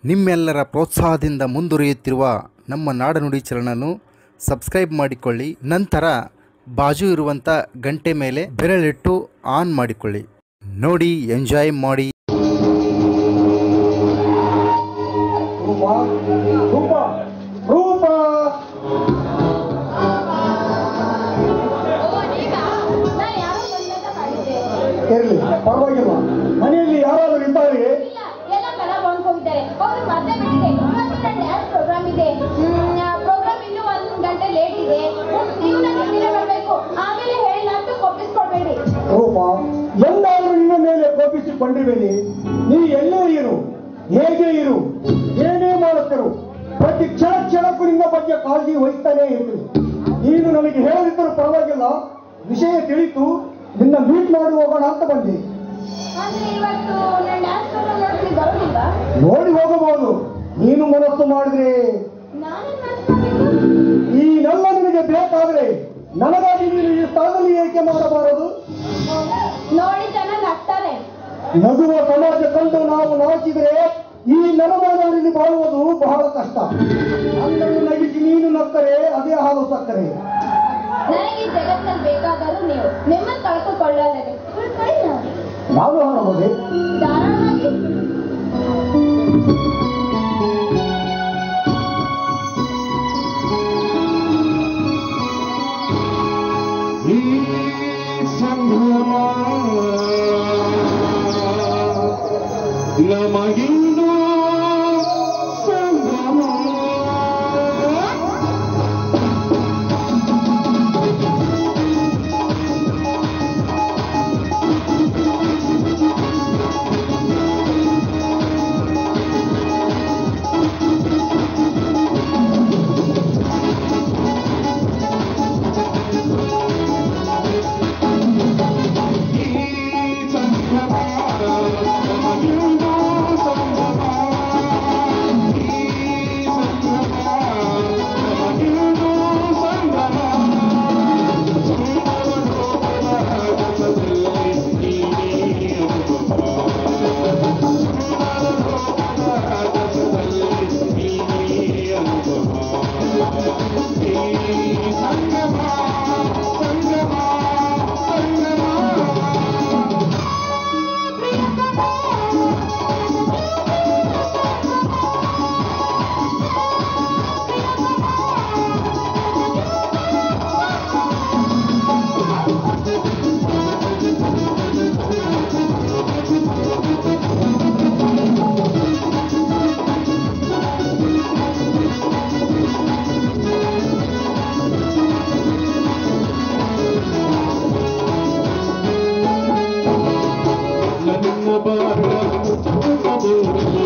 ನಿಮ್ಮೆಲ್ಲರ ಪ್ರೋತ್ಸಾಹದಿಂದ ಮುಂದುವರಿಯುತ್ತಿರುವ ನಮ್ಮ ನಾಡನುಡಿ ಚಲನನು ಸಬ್ಸ್ಕ್ರೈಬ್ ಮಾಡಿಕೊಳ್ಳಿ ನಂತರ ಬಾಜು ಇರುವಂಥ ಗಂಟೆ ಮೇಲೆ ಬೆರಳಿಟ್ಟು ಆನ್ ಮಾಡಿಕೊಳ್ಳಿ ನೋಡಿ ಎಂಜಾಯ್ ಮಾಡಿ ರೂಪ ರೂಪ ರೂಪ ಇರಲಿ ಪರವಾಗಿಲ್ಲ ಮನೆಯಲ್ಲಿ ಯಾರಾದರೂ ಇದ್ದಾರೆ ಎಲ್ಲ ಕಲಾಪ್ ಹೋಗಿದ್ದಾರೆ ಅವ್ರು ಮತ್ತೆ ಬಿಟ್ಟಿದೆ ಇವತ್ತು ನನ್ನ ಡ್ಯಾನ್ಸ್ ಪ್ರೋಗ್ರಾಮ್ ಇದೆ ಪ್ರೋಗ್ರಾಮ್ ಇನ್ನೂ ಒಂದು ಗಂಟೆ ಲೇಟ್ ಇದೆ ನೀವು ನನಗೆ ಹಿಂದಿನ ಬರಬೇಕು ಆಮೇಲೆ ಹೇಳಿಲ್ಲ ಅಂತ ಕೊಪ್ಪಿಸ್ಕೊಡ್ಬೇಡಿ ರೂಪ ಎಲ್ಲಾದರೂ ನಿನ್ನ ಮೇಲೆ ಕೋಪಿಸಿಕೊಂಡಿರುವೆನಿ ನೀ ಎಲ್ಲೇ ಇರು ಹೇಗೆ ಇರು ಏನೇ ಮಾಡುತ್ತಿರು ಪ್ರತಿ ಕ್ಷಣ ಕ್ಷಣಕ್ಕೂ ನಿನ್ನ ಬಗ್ಗೆ ಕಾಳಜಿ ವಹಿಸ್ತಾನೇ ಇರ್ತೀನಿ ನೀನು ನನಗೆ ಹೇಳದಿದ್ದರೂ ಪರವಾಗಿಲ್ಲ ವಿಷಯ ತಿಳಿತು ನಿನ್ನ ಮೀಟ್ ಮಾಡಿ ಹೋಗೋಣ ಅಂತ ಬಂದೆ ಅಂದ್ರೆ ಇವತ್ತು ನನ್ನ ಡ್ಯಾನ್ಸ್ ಪ್ರೋಗ್ರಾಮ್ ನೋಡ್ಲಿಕ್ಕೆ ಬರೋದಿಲ್ವಾ ನೋಡಿ ಹೋಗಬಹುದು ನೀನು ಮನಸ್ಸು ಮಾಡಿದ್ರೆ ನಾನೇನ್ ಮಾಡ್ಸ್ಕೊಬೇಕು ಈ ನೆಲ್ಲ ನಿನಗೆ ಬೇಕಾದ್ರೆ ನನಗಾಗಿ ನೀನು ಈ ಸ್ಥಳದಲ್ಲಿ ಏಕೆ ಮಾಡಬಾರದು ನೋಡಿ ಜನ ನಗ್ತಾರೆ ನಗುವ ಸಮಾಜ ಕಂಡು ನಾವು ನಾಚಿದ್ರೆ ಈ ನರಮಾನವರಲ್ಲಿ ಬಾಳುವುದು ಬಹಳ ಕಷ್ಟ ನನ್ನನ್ನು ನಗಿಸಿ ನೀನು ನಕ್ಕರೆ ಅದೇ ಹಾಲು ಸಕ್ಕರೆ ನನಗೆ ಈ ಜಗತ್ತಲ್ಲಿ ಬೇಕಾದರೂ ನೀವು ನಿಮ್ಮನ್ನು ಕಳ್ಕೊಳ್ಳದೆ ಕಳಿ ನಾನು ಯಾವುದು ಹಾಡಬಹುದೇ ಧಾರಾಳವಾಗಿ ಈ ಸಂಭ್ರಮ ನಮಗಿಂದು ಸಂಭ್ರಮ ಈ ಸಂಭ್ರಮ ನಮಗಿಂದು ಸಂಭ್ರಮ ಈ ಸಂಭ್ರಮ ನಮಗಿಂದು ಸಂಭ್ರಮ ಸಂಗಮ ಸಂಗಮ ಸಂಗಮ ನನ್ನ ಬಾರ